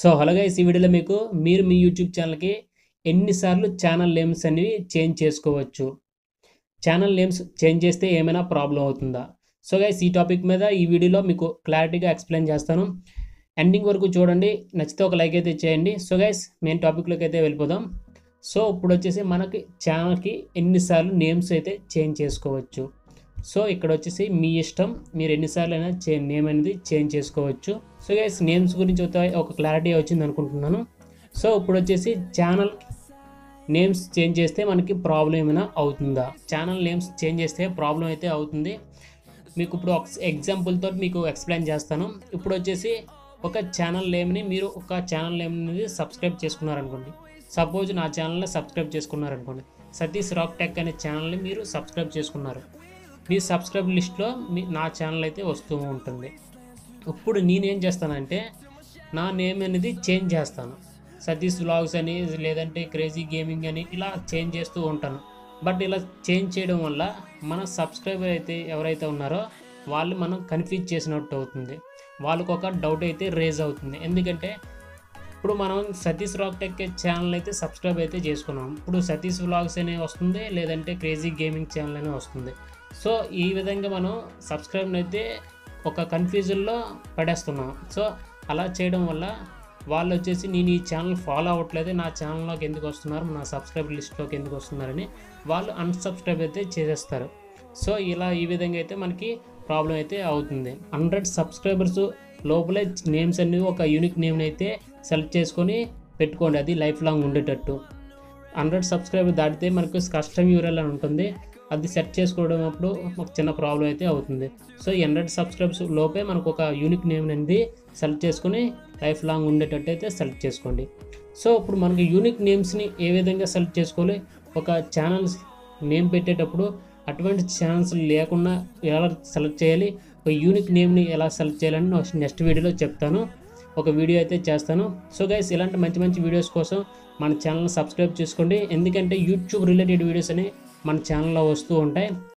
so hello guys ఈ వీడియోలో మీకు మీరు మీ యూట్యూబ్ ఛానల్కి ఎన్నిసార్లు ఛానల్ నేమ్స్ అనేవి చేంజ్ చేసుకోవచ్చు ఛానల్ నేమ్స్ చేంజ్ చేస్తే ఏమైనా ప్రాబ్లం అవుతుందా సో గైస్ ఈ టాపిక్ మీద ఈ వీడియోలో మీకు క్లారిటీగా ఎక్స్ప్లెయిన్ చేస్తాను ఎండింగ్ వరకు చూడండి నచ్చితే ఒక లైక్ అయితే చేయండి సో గైస్ మెయిన్ టాపిక్లోకి అయితే వెళ్ళిపోదాం సో ఇప్పుడు వచ్చేసి మనకి ఛానల్కి ఎన్నిసార్లు నేమ్స్ అయితే చేంజ్ చేసుకోవచ్చు సో ఇక్కడ వచ్చేసి మీ ఇష్టం మీరు ఎన్నిసార్లు అయినా చే నేమ్ అనేది చేంజ్ చేసుకోవచ్చు సో గైస్ నేమ్స్ గురించి ఒక ఒక క్లారిటీ వచ్చింది అనుకుంటున్నాను సో ఇప్పుడు వచ్చేసి ఛానల్ నేమ్స్ చేంజ్ చేస్తే మనకి ప్రాబ్లం ఏమైనా అవుతుందా ఛానల్ నేమ్స్ చేంజ్ చేస్తే ప్రాబ్లం అయితే అవుతుంది మీకు ఇప్పుడు ఒక ఎగ్జాంపుల్తో మీకు ఎక్స్ప్లెయిన్ చేస్తాను ఇప్పుడు వచ్చేసి ఒక ఛానల్ నేమ్ని మీరు ఒక ఛానల్ నేమ్ అనేది సబ్స్క్రైబ్ చేసుకున్నారనుకోండి సపోజ్ నా ఛానల్ని సబ్స్క్రైబ్ చేసుకున్నారనుకోండి సతీష్ రాక్ టెక్ అనే ఛానల్ని మీరు సబ్స్క్రైబ్ చేసుకున్నారు మీ సబ్స్క్రైబ్ లిస్ట్లో మీ నా ఛానల్ అయితే వస్తూ ఉంటుంది ఇప్పుడు నేనేం చేస్తానంటే నా నేమ్ అనేది చేంజ్ చేస్తాను సతీష్ వ్లాగ్స్ అని లేదంటే క్రేజీ గేమింగ్ అని ఇలా చేంజ్ చేస్తూ ఉంటాను బట్ ఇలా చేంజ్ చేయడం వల్ల మన సబ్స్క్రైబర్ అయితే ఎవరైతే ఉన్నారో వాళ్ళు మనం కన్ఫ్యూజ్ చేసినట్టు అవుతుంది వాళ్ళకు ఒక డౌట్ అయితే రేజ్ అవుతుంది ఎందుకంటే ఇప్పుడు మనం సతీష్ రాక్ టెక్ ఛానల్ అయితే సబ్స్క్రైబ్ అయితే చేసుకున్నాం ఇప్పుడు సతీష్ వ్లాగ్స్ అనే వస్తుంది లేదంటే క్రేజీ గేమింగ్ ఛానల్ అనే వస్తుంది సో ఈ విధంగా మనం సబ్స్క్రైబ్ అయితే ఒక కన్ఫ్యూజన్లో పడేస్తున్నాం సో అలా చేయడం వల్ల వాళ్ళు వచ్చేసి నేను ఈ ఛానల్ ఫాలో అవ్వట్లేదు నా ఛానల్లోకి ఎందుకు వస్తున్నారు నా సబ్స్క్రైబ్ లిస్ట్లోకి ఎందుకు వస్తున్నారని వాళ్ళు అన్సబ్స్క్రైబ్ అయితే చేసేస్తారు సో ఇలా ఈ విధంగా అయితే మనకి ప్రాబ్లం అయితే అవుతుంది హండ్రెడ్ సబ్స్క్రైబర్స్ లోపలే నేమ్స్ అన్ని ఒక యూనిక్ నేమ్ని అయితే సెలెక్ట్ చేసుకొని పెట్టుకోండి అది లైఫ్ లాంగ్ ఉండేటట్టు హండ్రెడ్ సబ్స్క్రైబర్ దాటితే మనకు కస్టమ్ యూరల్ అని ఉంటుంది అది సెట్ చేసుకోవడం అప్పుడు ఒక చిన్న ప్రాబ్లం అయితే అవుతుంది సో ఈ హండ్రెడ్ సబ్స్క్రైబ్స్ లోపే మనకు ఒక యూనిక్ నేమ్ అనేది సెలెక్ట్ చేసుకొని లైఫ్ లాంగ్ ఉండేటట్టు అయితే సెలెక్ట్ చేసుకోండి సో ఇప్పుడు మనకి యూనిక్ నేమ్స్ని ఏ విధంగా సెలెక్ట్ చేసుకోవాలి ఒక ఛానల్స్ నేమ్ పెట్టేటప్పుడు అటువంటి ఛానల్స్ లేకుండా ఎలా సెలెక్ట్ చేయాలి ఒక యూనిక్ నేమ్ని ఎలా సెలెక్ట్ చేయాలని నెక్స్ట్ వీడియోలో చెప్తాను ఒక వీడియో అయితే చేస్తాను సో గైస్ ఇలాంటి మంచి మంచి వీడియోస్ కోసం మన ఛానల్ని సబ్స్క్రైబ్ చేసుకోండి ఎందుకంటే యూట్యూబ్ రిలేటెడ్ వీడియోస్ అని మన ఛానల్లో వస్తూ ఉంటాయి